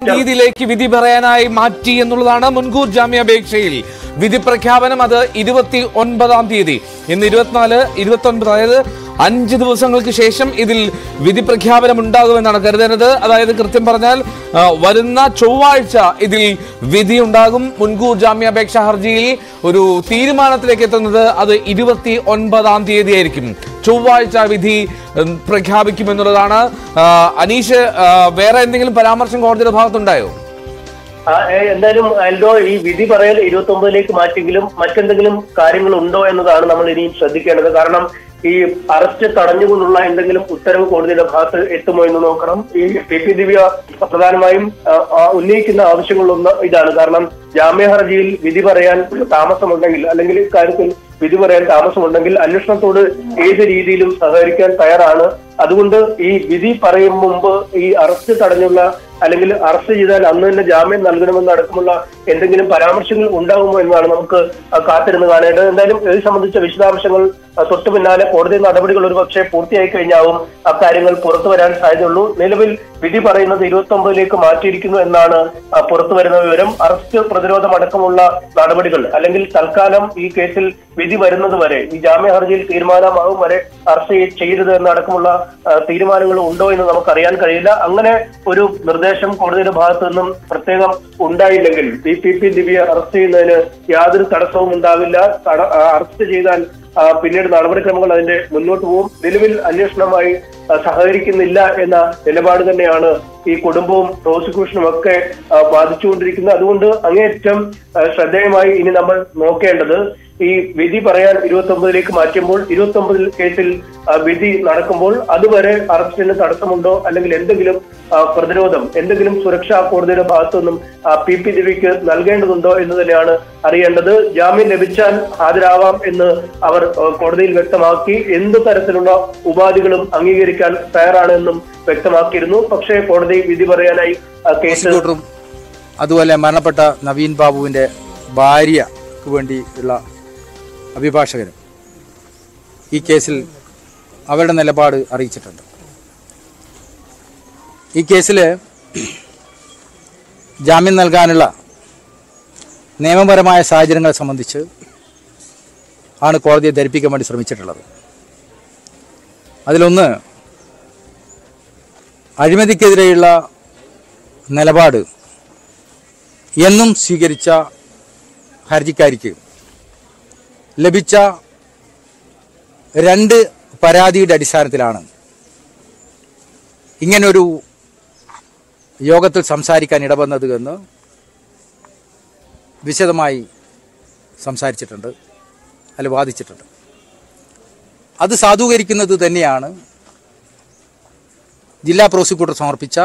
തീയതിയിലേക്ക് വിധി പറയാനായി മാറ്റി എന്നുള്ളതാണ് മുൻകൂർ ജാമ്യാപേക്ഷയിൽ വിധി പ്രഖ്യാപനം അത് ഇരുപത്തി ഒൻപതാം തീയതി ഇന്ന് ഇരുപത്തിനാല് ഇരുപത്തി ഒൻപത് അതായത് അഞ്ച് ദിവസങ്ങൾക്ക് ശേഷം ഇതിൽ വിധി പ്രഖ്യാപനം ഉണ്ടാകുമെന്നാണ് കരുതുന്നത് അതായത് കൃത്യം പറഞ്ഞാൽ ആ, വരുന്ന ചൊവ്വാഴ്ച ഇതിൽ വിധി ഉണ്ടാകും മുൻകൂർ ജാമ്യാപേക്ഷ ഹർജിയിൽ ഒരു തീരുമാനത്തിലേക്ക് എത്തുന്നത് അത് ഇരുപത്തി ഒൻപതാം തീയതി ആയിരിക്കും ചൊവ്വാഴ്ച വിധി ഉം, പ്രഖ്യാപിക്കുമെന്നുള്ളതാണ് ആ, അനീഷ് ആ, വേറെ എന്തെങ്കിലും പരാമർശം കോടതിയുടെ ഭാഗത്തുണ്ടായോ ആ, ഏ, എന്തായാലും എൽഡോ ഈ വിധി പറയൽ ഇരുപത്തി ഒമ്പതിലേക്ക് മാറ്റിയെങ്കിലും മറ്റെന്തെങ്കിലും കാര്യങ്ങൾ ഉണ്ടോ എന്നതാണ് നമ്മൾ ഇനിയും ശ്രദ്ധിക്കേണ്ടത് കാരണം ഈ അറസ്റ്റ് തടഞ്ഞുകൊണ്ടുള്ള എന്തെങ്കിലും ഉത്തരവ് കോടതിയുടെ ഭാഗത്ത് എത്തുമോ എന്ന് നോക്കണം ഈ പി പി ദിവ്യ പ്രധാനമായും ആ, ആ, ഉന്നയിക്കുന്ന ആവശ്യങ്ങളൊന്ന് ഇതാണ് കാരണം ജാമ്യ ഹർജിയിൽ വിധി പറയാൻ താമസമുണ്ടെങ്കിൽ അല്ലെങ്കിൽ ഇക്കാര്യത്തിൽ വിധി പറയാൻ താമസമുണ്ടെങ്കിൽ അന്വേഷണത്തോട് ഏത് രീതിയിലും സഹകരിക്കാൻ തയ്യാറാണ് അതുകൊണ്ട് ഈ വിധി പറയും മുമ്പ് ഈ അറസ്റ്റ് തടഞ്ഞുള്ള അല്ലെങ്കിൽ അറസ്റ്റ് ചെയ്താൽ അന്ന് തന്നെ ജാമ്യം നൽകണമെന്ന് അടക്കമുള്ള എന്തെങ്കിലും പരാമർശങ്ങൾ ഉണ്ടാകുമോ എന്നാണ് നമുക്ക് ആ, കാത്തിരുന്ന് കാണേണ്ടത് എന്തായാലും ഇത് സംബന്ധിച്ച വിശദാംശങ്ങൾ ആ, തൊട്ടു പിന്നാലെ കോടതി നടപടികൾ ഒരുപക്ഷെ പൂർത്തിയായി കഴിഞ്ഞാവും അക്കാര്യങ്ങൾ പുറത്തു വരാൻ സാധ്യതയുള്ളൂ നിലവിൽ വിധി പറയുന്നത് ഇരുപത്തി ഒമ്പതിലേക്ക് മാറ്റിയിരിക്കുന്നു എന്നാണ് ആ, പുറത്തു വരുന്ന വിവരം അറസ്റ്റ് പ്രതിരോധം അടക്കമുള്ള നടപടികൾ അല്ലെങ്കിൽ തൽക്കാലം ഈ കേസിൽ വിധി വരുന്നത് വരെ ഈ ജാമ്യ ഹർജിയിൽ തീരുമാനമാകും വരെ അറസ്റ്റ് ചെയ്തത് എന്നടക്കമുള്ള ആ, തീരുമാനങ്ങൾ ഉണ്ടോ എന്ന് നമുക്കറിയാൻ കഴിയില്ല അങ്ങനെ ഒരു നിർദ്ദേശം കോടതിയുടെ ഭാഗത്തു നിന്നും പ്രത്യേകം ഉണ്ടായില്ലെങ്കിൽ P P P Divya arrest ചെയ്യുന്നതിന് യാതൊരു തടസ്സവും ഉണ്ടാവില്ല തട- ആ, അറസ്റ്റ് ചെയ്താൽ ആ, പിന്നീട് നടപടിക്രമങ്ങൾ അതിന്റെ മുന്നോട്ട് പോകും നിലവിൽ അന്വേഷണവുമായി ആ, സഹകരിക്കുന്നില്ല എന്ന നിലപാട് തന്നെയാണ് ഈ കുടുംബവും പ്രോസിക്യൂഷനും ഒക്കെ ആ, ബാധിച്ചുകൊണ്ടിരിക്കുന്നത് അതുകൊണ്ട് അങ്ങേയറ്റം ആ, ശ്രദ്ധേയമായി ഇനി നമ്മൾ നോക്കേണ്ടത് ഈ വിധി പറയാൻ ഇരുപത്തി ഒമ്പതിലേക്ക് മാറ്റുമ്പോൾ ഇരുപത്തി ഒമ്പതിൽ കേസിൽ ആ, വിധി നടക്കുമ്പോൾ അതുവരെ അറസ്റ്റിന് തടസ്സമുണ്ടോ അല്ലെങ്കിൽ എന്തെങ്കിലും ആ, പ്രതിരോധം എന്തെങ്കിലും സുരക്ഷ കോടതിയുടെ ഭാഗത്തുനിന്നും ആ, പി പി ദിവ്യക്ക് നൽകേണ്ടതുണ്ടോ എന്ന് തന്നെയാണ് അറിയേണ്ടത് ജാമ്യം ലഭിച്ചാൽ ഹാജരാവാം എന്ന് അവർ ആ, കോടതിയിൽ വ്യക്തമാക്കി എന്ത് തരത്തിലുള്ള ഉപാധികളും അംഗീകരിക്കാൻ തയ്യാറാണെന്നും വ്യക്തമാക്കിയിരുന്നു പക്ഷേ കോടതി വിധി പറയാനായി ആ, കേസ് പ്രോസിക്യൂട്ടറും അതുപോലെ മരണപ്പെട്ട നവീൻ ബാബുവിൻ്റെ ഭാര്യക്ക് വേണ്ടിയുള്ള അഭിഭാഷകരും ഈ കേസിൽ അവരുടെ നിലപാട് അറിയിച്ചിട്ടുണ്ട് ഈ കേസിൽ ജാമ്യം നൽകാനുള്ള നിയമപരമായ സാഹചര്യങ്ങളെ സംബന്ധിച്ച് ആണ് കോടതിയെ ധരിപ്പിക്കാൻ വേണ്ടി ശ്രമിച്ചിട്ടുള്ളത് അതിലൊന്ന് അഴിമതിക്കെതിരെയുള്ള നിലപാട് എന്നും സ്വീകരിച്ച ഹർജിക്കാരിക്ക് ലഭിച്ച രണ്ട് പരാതിയുടെ അടിസ്ഥാനത്തിലാണ് ഇങ്ങനൊരു യോഗത്തിൽ സംസാരിക്കാൻ ഇടവന്നത് എന്ന് വിശദമായി സംസാരിച്ചിട്ടുണ്ട് അല്ല വാദിച്ചിട്ടുണ്ട് അത് സാധൂകരിക്കുന്നത് തന്നെയാണ് ജില്ലാ പ്രോസിക്യൂട്ടർ സമർപ്പിച്ച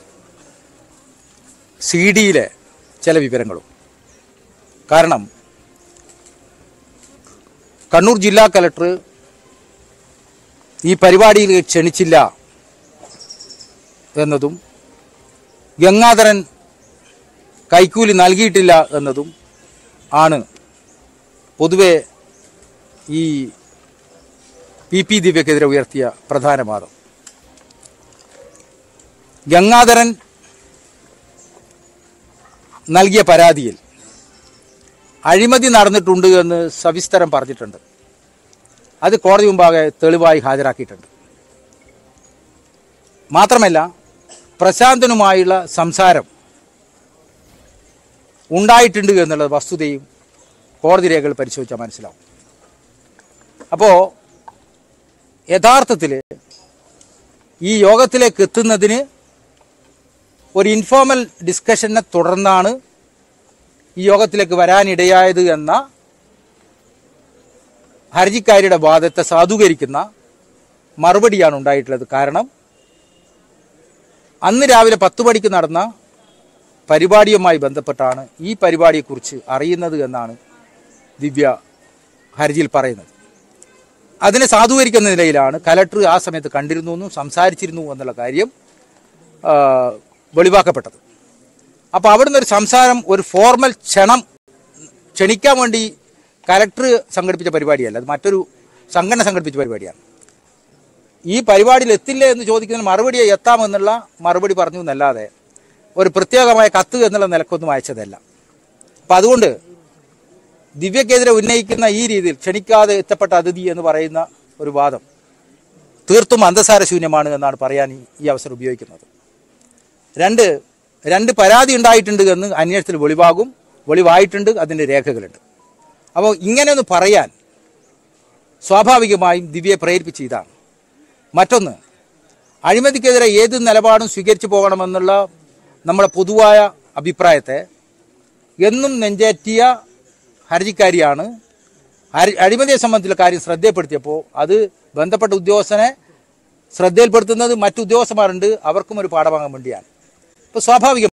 സി ഡിയിലെ ചില വിവരങ്ങളും കാരണം കണ്ണൂർ ജില്ലാ കലക്ടർ ഈ പരിപാടിയിൽ ക്ഷണിച്ചില്ല എന്നതും ഗംഗാധരൻ കൈക്കൂലി നൽകിയിട്ടില്ല എന്നതും ആണ് പൊതുവെ ഈ പി പി ദിവ്യക്കെതിരെ ഉയർത്തിയ പ്രധാന വാദം ഗംഗാധരൻ നൽകിയ പരാതിയിൽ അഴിമതി നടന്നിട്ടുണ്ട് എന്ന് സവിസ്തരം പറഞ്ഞിട്ടുണ്ട് അത് കോടതി മുമ്പാകെ തെളിവായി ഹാജരാക്കിയിട്ടുണ്ട് മാത്രമല്ല പ്രശാന്തനുമായുള്ള സംസാരം ഉണ്ടായിട്ടുണ്ട് എന്നുള്ള വസ്തുതയും കോടതി രേഖകൾ പരിശോധിച്ചാൽ മനസ്സിലാവും അപ്പോൾ യഥാർത്ഥത്തിൽ ഈ യോഗത്തിലേക്ക് എത്തുന്നതിന് ഒരു ഇൻഫോർമൽ ഡിസ്കഷനെ തുടർന്നാണ് ഈ യോഗത്തിലേക്ക് വരാനിടയായത് എന്ന ഹർജിക്കാരിയുടെ വാദത്തെ സാധൂകരിക്കുന്ന മറുപടിയാണ് ഉണ്ടായിട്ടുള്ളത് കാരണം അന്ന് രാവിലെ പത്ത് മണിക്ക് നടന്ന പരിപാടിയുമായി ബന്ധപ്പെട്ടാണ് ഈ പരിപാടിയെക്കുറിച്ച് അറിയുന്നത് എന്നാണ് ദിവ്യ ഹർജിയിൽ പറയുന്നത് അതിനെ സാധൂകരിക്കുന്ന നിലയിലാണ് കലക്ടർ ആ സമയത്ത് കണ്ടിരുന്നു എന്നും സംസാരിച്ചിരുന്നു എന്നുള്ള കാര്യം ആ, വെളിവാക്കപ്പെട്ടത് അപ്പോൾ അവിടുന്ന് ഒരു സംസാരം ഒരു ഫോർമൽ ക്ഷണം ക്ഷണിക്കാൻ വേണ്ടി കലക്ടർ സംഘടിപ്പിച്ച പരിപാടിയല്ല അത് മറ്റൊരു സംഘടന സംഘടിപ്പിച്ച പരിപാടിയാണ് ഈ പരിപാടിയിൽ എത്തില്ലേ എന്ന് ചോദിക്കുന്നതിന് മറുപടി എത്താമെന്നുള്ള മറുപടി പറഞ്ഞു എന്നല്ലാതെ ഒരു പ്രത്യേകമായ കത്ത് എന്നുള്ള നിലക്കൊന്നും അയച്ചതല്ല അപ്പം അതുകൊണ്ട് ദിവ്യക്കെതിരെ ഉന്നയിക്കുന്ന ഈ രീതിയിൽ ക്ഷണിക്കാതെ എത്തപ്പെട്ട അതിഥി എന്ന് പറയുന്ന ഒരു വാദം തീർത്തും അന്തസാരശൂന്യമാണ് എന്നാണ് പറയാൻ ഈ- ഈ അവസരം ഉപയോഗിക്കുന്നത് രണ്ട് രണ്ട് പരാതി ഉണ്ടായിട്ടുണ്ട് എന്ന് അന്വേഷണത്തിൽ വെളിവാകും വെളിവായിട്ടുണ്ട് അതിൻ്റെ രേഖകളുണ്ട് അപ്പോൾ ഇങ്ങനെയൊന്ന് പറയാൻ സ്വാഭാവികമായും ദിവ്യയെ പ്രേരിപ്പിച്ച ഇതാണ് മറ്റൊന്ന് അഴിമതിക്കെതിരെ ഏത് നിലപാടും സ്വീകരിച്ചു പോകണമെന്നുള്ള നമ്മുടെ പൊതുവായ അഭിപ്രായത്തെ എന്നും നെഞ്ചേറ്റിയ ഹർജിക്കാരിയാണ് ഹരി- അഴിമതിയെ സംബന്ധിച്ചുള്ള കാര്യം ശ്രദ്ധയിൽപ്പെടുത്തിയപ്പോൾ അത് ബന്ധപ്പെട്ട ഉദ്യോഗസ്ഥനെ ശ്രദ്ധയിൽപ്പെടുത്തുന്നത് മറ്റു ഉദ്യോഗസ്ഥന്മാരുണ്ട് അവർക്കും ഒരു പാഠമാകാൻ വേണ്ടിയാണ് ഇപ്പോൾ സ്വാഭാവികം